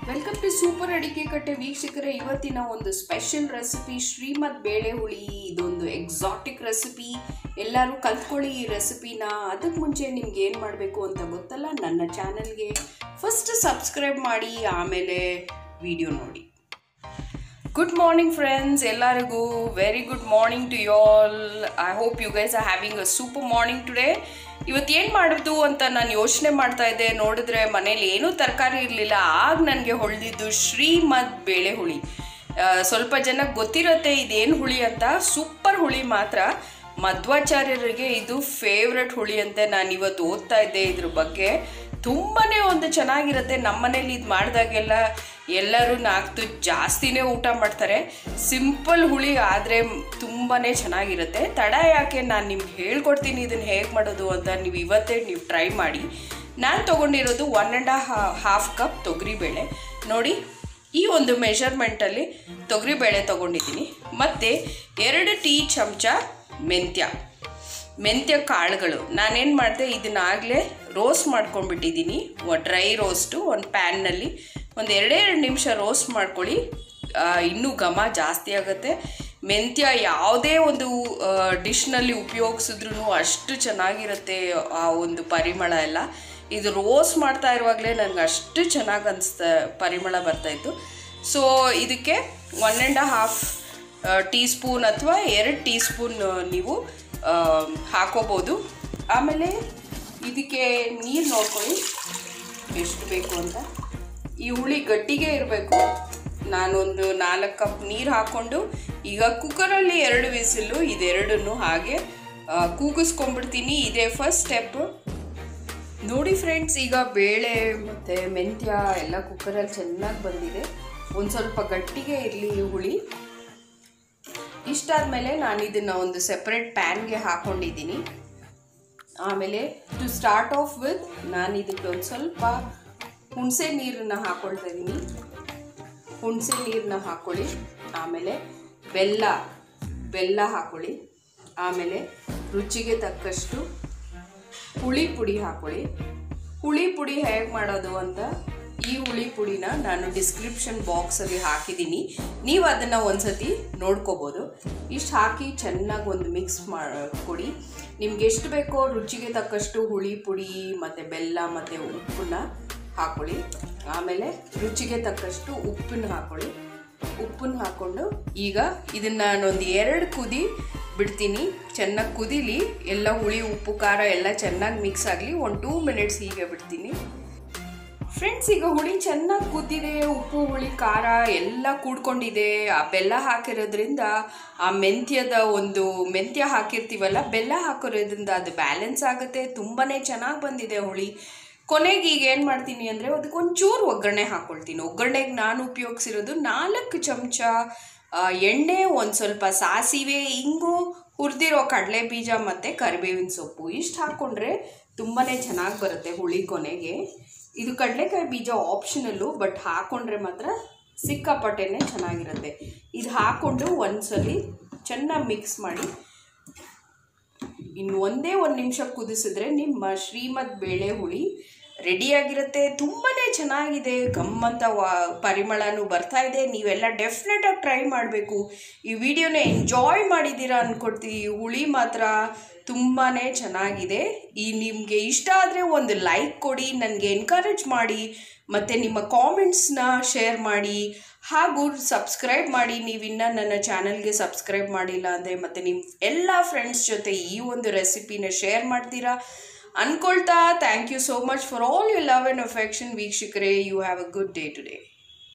welcome to super ಅಡಿಕೆ ಕಟ್ಟೆ ವೀಕ್ಷಕರೇ ಇವತ್ತಿನ ಒಂದು ಸ್ಪೆಷಲ್ ರೆಸಿಪಿ ಶ್ರೀಮದ್ ಬೇಳೆ ಹುಳಿ ಇದೊಂದು ಎಕ್ಸಾಟಿಕ್ ರೆಸಿಪಿ ಎಲ್ಲರೂ ಕಲ್ತ್ಕೊಳ್ಳಿ ಈ ರೆಸಿಪಿನ ಅದಕ್ಕೆ ಮುಂಚೆ ನಿಮ್ಗೆ ಏನು ಮಾಡಬೇಕು ಅಂತ ಗೊತ್ತಲ್ಲ ನನ್ನ ಚಾನಲ್ಗೆ ಫಸ್ಟ್ ಸಬ್ಸ್ಕ್ರೈಬ್ ಮಾಡಿ ಆಮೇಲೆ ವಿಡಿಯೋ ನೋಡಿ ಗುಡ್ ಮಾರ್ನಿಂಗ್ ಫ್ರೆಂಡ್ಸ್ ಎಲ್ಲರಿಗೂ very good morning to you all I hope you guys are having a super morning today ಇವತ್ತು ಏನು ಮಾಡೋದು ಅಂತ ನಾನು ಯೋಚನೆ ಮಾಡ್ತಾ ಇದ್ದೆ ನೋಡಿದ್ರೆ ಮನೇಲಿ ಏನೂ ತರಕಾರಿ ಇರಲಿಲ್ಲ ಆಗ ನನಗೆ ಹೊಳೆದಿದ್ದು ಶ್ರೀಮದ್ ಬೇಳೆ ಹುಳಿ ಆ, ಸ್ವಲ್ಪ ಜನಕ್ಕೆ ಗೊತ್ತಿರುತ್ತೆ ಇದೇನು ಹುಳಿ ಅಂತ ಸೂಪರ್ ಹುಳಿ ಮಾತ್ರ ಮಧ್ವಾಚಾರ್ಯರಿಗೆ ಇದು ಫೇವ್ರೆಟ್ ಹುಳಿ ಅಂತೆ ನಾನು ಇವತ್ತು ಓದ್ತಾ ಇದ್ದೆ ಇದ್ರ ಬಗ್ಗೆ ತುಂಬಾನೇ ಒಂದು ಚೆನ್ನಾಗಿರುತ್ತೆ ನಮ್ಮ ಮನೇಲಿ ಇದು ಮಾಡಿದಾಗೆಲ್ಲ ಎಲ್ಲರೂ ನಾಲ್ಕು ಜಾಸ್ತಿನೇ ಊಟ ಮಾಡ್ತಾರೆ ಸಿಂಪಲ್ ಹುಳಿ ಆದರೆ ತುಂಬಾನೇ ಚೆನ್ನಾಗಿರುತ್ತೆ ತಡ ಯಾಕೆ ನಾನು ನಿಮ್ಗೆ ಹೇಳ್ಕೊಡ್ತೀನಿ ಇದನ್ನು ಹೇಗೆ ಮಾಡೋದು ಅಂತ ನೀವು ಇವತ್ತೇ ನೀವು ಟ್ರೈ ಮಾಡಿ ನಾನು ತೊಗೊಂಡಿರೋದು ಒನ್ ಆ್ಯಂಡ್ ಹಾಫ್ ಕಪ್ ತೊಗರಿಬೇಳೆ ನೋಡಿ ಈ ಒಂದು ಮೆಷರ್ಮೆಂಟಲ್ಲಿ ತೊಗರಿಬೇಳೆ ತೊಗೊಂಡಿದ್ದೀನಿ ಮತ್ತು ಎರಡು ಟೀ ಚಮಚ ಮೆಂತ್ಯ ಮೆಂತ್ಯ ಕಾಳುಗಳು ನಾನೇನು ಮಾಡಿದೆ ಇದನ್ನಾಗಲೇ ರೋಸ್ಟ್ ಮಾಡ್ಕೊಂಡ್ಬಿಟ್ಟಿದ್ದೀನಿ ಡ್ರೈ ರೋಸ್ಟು ಒಂದು ಪ್ಯಾನ್ನಲ್ಲಿ ಒಂದು ಎರಡೇ ಎರಡು ನಿಮಿಷ ರೋಸ್ಟ್ ಮಾಡ್ಕೊಳ್ಳಿ ಆ, ಇನ್ನೂ ಘಮ ಜಾಸ್ತಿ ಆಗುತ್ತೆ ಮೆಂತ್ಯ ಯಾವುದೇ ಒಂದು ಡಿಶ್ನಲ್ಲಿ ಉಪಯೋಗಿಸಿದ್ರೂ ಅಷ್ಟು ಚೆನ್ನಾಗಿರುತ್ತೆ ಆ ಒಂದು ಪರಿಮಳ ಎಲ್ಲ ಇದು ರೋಸ್ಟ್ ಮಾಡ್ತಾ ಇರುವಾಗಲೇ ನನಗೆ ಅಷ್ಟು ಚೆನ್ನಾಗಿ ಅನಿಸ್ತಾ ಪರಿಮಳ ಬರ್ತಾಯಿತ್ತು ಸೊ ಇದಕ್ಕೆ one and half teaspoon ಅಥವಾ ಎರಡು ಟೀ ಸ್ಪೂನ್ ನೀವು ಆ, ಹಾಕೋಬೋದು ಆಮೇಲೆ ಇದಕ್ಕೆ ನೀರು ನೋಡ್ಕೊಳ್ಳಿ ಎಷ್ಟು ಬೇಕು ಅಂತ ಈ ಹುಳಿ ಗಟ್ಟಿಗೆ ಇರಬೇಕು ನಾನೊಂದು ನಾಲ್ಕು ಕಪ್ ನೀರು ಹಾಕ್ಕೊಂಡು ಈಗ ಕುಕ್ಕರಲ್ಲಿ ಎರಡು ವಿಸಿಲು ಇದೆರಡನ್ನು ಹಾಗೆ ಆ, ಕೂಗಿಸ್ಕೊಂಡ್ಬಿಡ್ತೀನಿ ಇದೇ ಫಸ್ಟ್ ಸ್ಟೆಪ್ ನೋಡಿ ಫ್ರೆಂಡ್ಸ್ ಈಗ ಬೇಳೆ ಮತ್ತು ಮೆಂತ್ಯ ಎಲ್ಲ ಕುಕ್ಕರಲ್ಲಿ ಚೆನ್ನಾಗಿ ಬಂದಿದೆ ಒಂದು ಸ್ವಲ್ಪ ಗಟ್ಟಿಗೆ ಇರಲಿ ಈ ಹುಳಿ ಇಷ್ಟಾದಮೇಲೆ ನಾನು ಇದನ್ನು ಒಂದು ಸೆಪ್ರೇಟ್ ಪ್ಯಾನ್ಗೆ ಹಾಕ್ಕೊಂಡಿದ್ದೀನಿ ಆಮೇಲೆ ಟು ಸ್ಟಾರ್ಟ್ ಆಫ್ ವಿತ್ ನಾನು ಇದಕ್ಕೆ ಒಂದು ಸ್ವಲ್ಪ ಹುಣಸೆ ನೀರನ್ನು ಹಾಕ್ಕೊಳ್ತಾ ಇದ್ದೀನಿ ಹುಣಸೆ ನೀರನ್ನ ಹಾಕ್ಕೊಳ್ಳಿ ಆಮೇಲೆ ಬೆಲ್ಲ ಬೆಲ್ಲ ಹಾಕ್ಕೊಳ್ಳಿ ಆಮೇಲೆ ರುಚಿಗೆ ತಕ್ಕಷ್ಟು ಹುಳಿ ಪುಡಿ ಹಾಕ್ಕೊಳ್ಳಿ ಹುಳಿ ಪುಡಿ ಹೇಗೆ ಮಾಡೋದು ಅಂತ ಈ ಹುಳಿ ಪುಡಿನ ನಾನು ಡಿಸ್ಕ್ರಿಪ್ಷನ್ ಬಾಕ್ಸಲ್ಲಿ ಹಾಕಿದ್ದೀನಿ ನೀವು ಅದನ್ನು ಒಂದ್ಸತಿ ನೋಡ್ಕೋಬೋದು ಇಷ್ಟು ಹಾಕಿ ಚೆನ್ನಾಗಿ ಒಂದು ಮಿಕ್ಸ್ ಕೊಡಿ ನಿಮ್ಗೆ ಎಷ್ಟು ಬೇಕೋ ರುಚಿಗೆ ತಕ್ಕಷ್ಟು ಹುಳಿ ಪುಡಿ ಮತ್ತು ಬೆಲ್ಲ ಮತ್ತು ಉಪ್ಪನ್ನ ಹಾಕ್ಕೊಳ್ಳಿ ಆಮೇಲೆ ರುಚಿಗೆ ತಕ್ಕಷ್ಟು ಉಪ್ಪನ್ನ ಹಾಕ್ಕೊಳ್ಳಿ ಉಪ್ಪನ್ನ ಹಾಕ್ಕೊಂಡು ಈಗ ಇದನ್ನು ನಾನೊಂದು ಎರಡು ಕುದಿ ಬಿಡ್ತೀನಿ ಚೆನ್ನಾಗಿ ಕುದೀಲಿ ಎಲ್ಲ ಹುಳಿ ಉಪ್ಪು ಖಾರ ಎಲ್ಲ ಚೆನ್ನಾಗಿ ಮಿಕ್ಸ್ ಆಗಲಿ ಒಂದು ಟೂ ಮಿನಿಟ್ಸ್ ಹೀಗೆ ಬಿಡ್ತೀನಿ ಫ್ರೆಂಡ್ಸ್ ಈಗ ಹುಳಿ ಚೆನ್ನಾಗಿ ಕುದ್ದಿದೆ ಉಪ್ಪು ಹುಳಿ ಖಾರ ಎಲ್ಲ ಕೂಡ್ಕೊಂಡಿದೆ ಆ ಬೆಲ್ಲ ಹಾಕಿರೋದ್ರಿಂದ ಆ ಮೆಂತ್ಯದ ಒಂದು ಮೆಂತ್ಯ ಹಾಕಿರ್ತೀವಲ್ಲ ಬೆಲ್ಲ ಹಾಕಿರೋದ್ರಿಂದ ಅದು ಬ್ಯಾಲೆನ್ಸ್ ಆಗುತ್ತೆ ತುಂಬಾ ಚೆನ್ನಾಗಿ ಬಂದಿದೆ ಹುಳಿ ಕೊನೆಗೆ ಈಗ ಏನು ಮಾಡ್ತೀನಿ ಅಂದರೆ ಅದಕ್ಕೆ ಒಂಚೂರು ಒಗ್ಗರಣೆ ಹಾಕ್ಕೊಳ್ತೀನಿ ಒಗ್ಗರಣೆಗೆ ನಾನು ಉಪಯೋಗಿಸಿರೋದು ನಾಲ್ಕು ಚಮಚ ಆ, ಎಣ್ಣೆ ಒಂದು ಸ್ವಲ್ಪ ಸಾಸಿವೆ ಇಂಗು ಹುರಿದಿರೋ ಕಡಲೆ ಬೀಜ ಮತ್ತು ಕರಿಬೇವಿನ ಸೊಪ್ಪು ಇಷ್ಟು ಹಾಕ್ಕೊಂಡ್ರೆ ತುಂಬಾ ಚೆನ್ನಾಗಿ ಬರುತ್ತೆ ಹುಳಿ ಕೊನೆಗೆ ಇದು ಕಡಲೆಕಾಯಿ ಬೀಜ ಆಪ್ಷನಲ್ಲು ಬಟ್ ಹಾಕ್ಕೊಂಡ್ರೆ ಮಾತ್ರ ಸಿಕ್ಕಾಪಟ್ಟೆನೇ ಚೆನ್ನಾಗಿರುತ್ತೆ ಇದು ಹಾಕ್ಕೊಂಡು ಒಂದ್ಸಲಿ ಚೆನ್ನಾಗಿ ಮಿಕ್ಸ್ ಮಾಡಿ ಇನ್ನು ಒಂದೇ ಒಂದು ನಿಮಿಷ ಕುದಿಸಿದ್ರೆ ನಿಮ್ಮ ಶ್ರೀಮದ್ ಬೇಳೆ ಹುಳಿ ರೆಡಿಯಾಗಿರುತ್ತೆ ತುಂಬಾ ಚೆನ್ನಾಗಿದೆ ಗಮ್ಮಂತ ವಾ ಪರಿಮಳನೂ ಬರ್ತಾ ಇದೆ ನೀವೆಲ್ಲ ಡೆಫಿನೆಟಾಗಿ ಟ್ರೈ ಮಾಡಬೇಕು ಈ ವಿಡಿಯೋನ ಎಂಜಾಯ್ ಮಾಡಿದ್ದೀರಾ ಅಂದ್ಕೊಡ್ತೀವಿ ಈ ಹುಳಿ ಮಾತ್ರ ತುಂಬಾ ಚೆನ್ನಾಗಿದೆ ಈ ನಿಮಗೆ ಇಷ್ಟ ಆದರೆ ಒಂದು ಲೈಕ್ ಕೊಡಿ ನನಗೆ ಎನ್ಕರೇಜ್ ಮಾಡಿ ಮತ್ತು ನಿಮ್ಮ ಕಾಮೆಂಟ್ಸ್ನ ಶೇರ್ ಮಾಡಿ ಹಾಗೂ ಸಬ್ಸ್ಕ್ರೈಬ್ ಮಾಡಿ ನೀವಿನ್ನ ನನ್ನ ಚಾನಲ್ಗೆ ಸಬ್ಸ್ಕ್ರೈಬ್ ಮಾಡಿಲ್ಲ ಅಂದರೆ ಮತ್ತು ನಿಮ್ಮ ಎಲ್ಲ ಫ್ರೆಂಡ್ಸ್ ಜೊತೆ ಈ ಒಂದು ರೆಸಿಪಿನ ಶೇರ್ ಮಾಡ್ತೀರಾ ಅನ್ಕೊಳ್ತಾ thank you so much for all you love and affection ವೀಕ್ಷಕರೇ you have a good day today